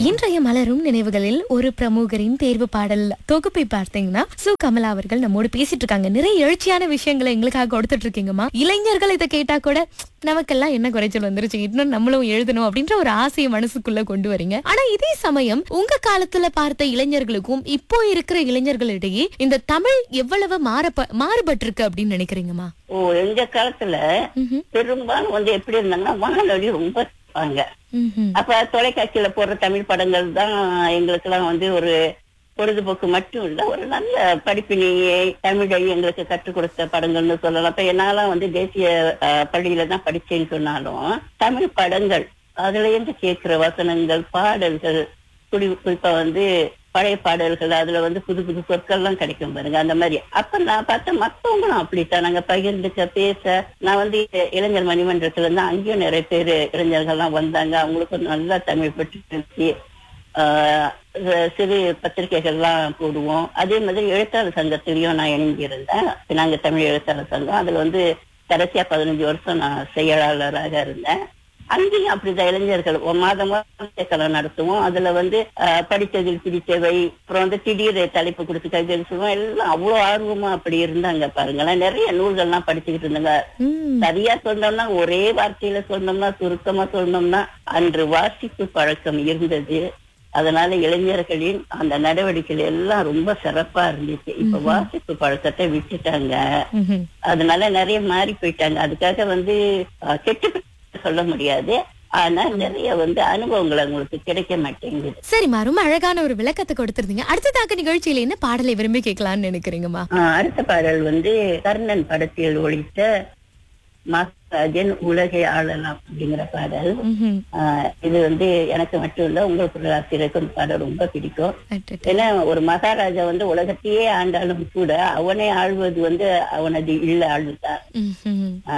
இன்றைய மலரும் நினைவுகளில் ஒரு பிரமுகரின் தேர்வு பாடல் தொகுப்பை பார்த்தீங்கன்னா சு கமலா அவர்கள் நம்மோடு பேசிட்டு இருக்காங்க நிறைய எழுச்சியான விஷயங்களை எங்களுக்காக கொடுத்துட்டு இருக்கீங்கம்மா இளைஞர்கள் இதை கேட்டா கூட நமக்கெல்லாம் என்ன குறைச்சல் வந்துருச்சு இன்னும் நம்மளும் எழுதணும் அப்படின்ற ஒரு ஆசையை மனசுக்குள்ள கொண்டு வரீங்க ஆனா இதே சமயம் உங்க காலத்துல பார்த்த இளைஞர்களுக்கும் இப்போ இருக்கிற இளைஞர்களிடையே இந்த தமிழ் எவ்வளவு மாறப்ப மாறுபட்டிருக்கு அப்படின்னு நினைக்கிறீங்கம்மா ஓ எங்க காலத்துல ம்ஹும். பெரும்பாலும் வந்து எப்படி இருந்தாங்கன்னா வானொலி ரொம்ப இருப்பாங்க ம்ஹும். அப்ப தொலைக்காட்சியில போடுற தமிழ் படங்கள் தான் எங்களுக்கு எல்லாம் வந்து ஒரு பொழுதுபோக்கு மட்டும் இல்ல ஒரு நல்ல படிப்பினையை தமிழை எங்களுக்கு கற்றுக் கொடுத்த படங்கள்னு சொல்லலாம் அப்ப என்னால வந்து தேசிய அஹ், பள்ளியில தான் படிச்சேன்னு சொன்னாலும் தமிழ் படங்கள் அதுல இருந்து கேட்கிற வசனங்கள் பாடல்கள் குறி குறிப்பா வந்து பழைய பாடல்கள் அதுல வந்து புது புது சொற்கள்லாம் கிடைக்கும் பாருங்க அந்த மாதிரி அப்ப நான் பார்த்த மத்தவங்களும் அப்படித்தான் நாங்க பகிர்ந்துக்க பேச நான் வந்து இளைஞர் மணிமன்றத்துல இருந்து அங்கேயும் நிறைய பேர் இளைஞர்கள்லாம் வந்தாங்க அவங்களுக்கும் நல்லா தமிழ் பற்றி பேசி ஆஹ் சிறு பத்திரிகைகள்லாம் போடுவோம் அதே மாதிரி எழுத்தாளர் சங்கத்திலயும் நான் இணைஞ்சிருந்தேன் நாங்க தமிழ் எழுத்தாளர் சங்கம் அதுல வந்து கடைசியா பதினஞ்சு வருஷம் நான் செயலாளராக இருந்தேன் அங்கேயும் அப்படிதான் இளைஞர்கள் ஒரு மாதம் மாதம் நடத்துவோம் அதுல வந்து ஆஹ், படித்ததில் பிடித்தவை அப்புறம் வந்து திடீர் தலைப்பு கொடுத்து கவிதை சொல்லுவோம் எல்லாம் அவ்வளவு ஆர்வமா அப்படி இருந்தாங்க பாருங்களேன் நிறைய நூல்கள்லாம் படிச்சுக்கிட்டு இருந்தாங்க ம். சரியா சொன்னோம்னா ஒரே வார்த்தையில சொன்னோம்னா சுருக்கமா சொன்னோம்னா அன்று வாசிப்பு பழக்கம் இருந்தது அதனால இளைஞர்களின் அந்த நடவடிக்கைகள் எல்லாம் ரொம்ப சிறப்பா இருந்துச்சு இப்ப வாசிப்பு பழக்கத்தை விட்டுட்டாங்க ம்ஹும். அதனால நிறைய மாறி போயிட்டாங்க அதுக்காக வந்து அஹ், கெட்டு போய் சொல்ல முடியாது ஆனா நிறைய வந்து அனுபவங்கள் அவங்களுக்கு கிடைக்க மாட்டேங்குது சரிம்மா ரொம்ப அழகான ஒரு விளக்கத்தை கொடுத்திருந்தீங்க அடுத்ததாக நிகழ்ச்சியில என்ன பாடலை விரும்பி கேட்கலாம்னு நினைக்கிறீங்கம்மா ஆஹ், அடுத்த பாடல் வந்து கர்ணன் படத்தில் ஒழித்த மகாராஜன் உலகை ஆளலாம் அப்படிங்கிற பாடல் ம்ஹும். ஆஹ் இது வந்து எனக்கு மட்டும் இல்ல உங்களுக்கு ஆசிரியருக்கு அந்த பாடம் ரொம்ப பிடிக்கும் அடடே. ஏன்னா ஒரு மகாராஜா வந்து உலகத்தையே ஆண்டாலும் கூட அவனை ஆள்வது வந்து அவனது இல்ல ஆளுதான் ம்ஹும்.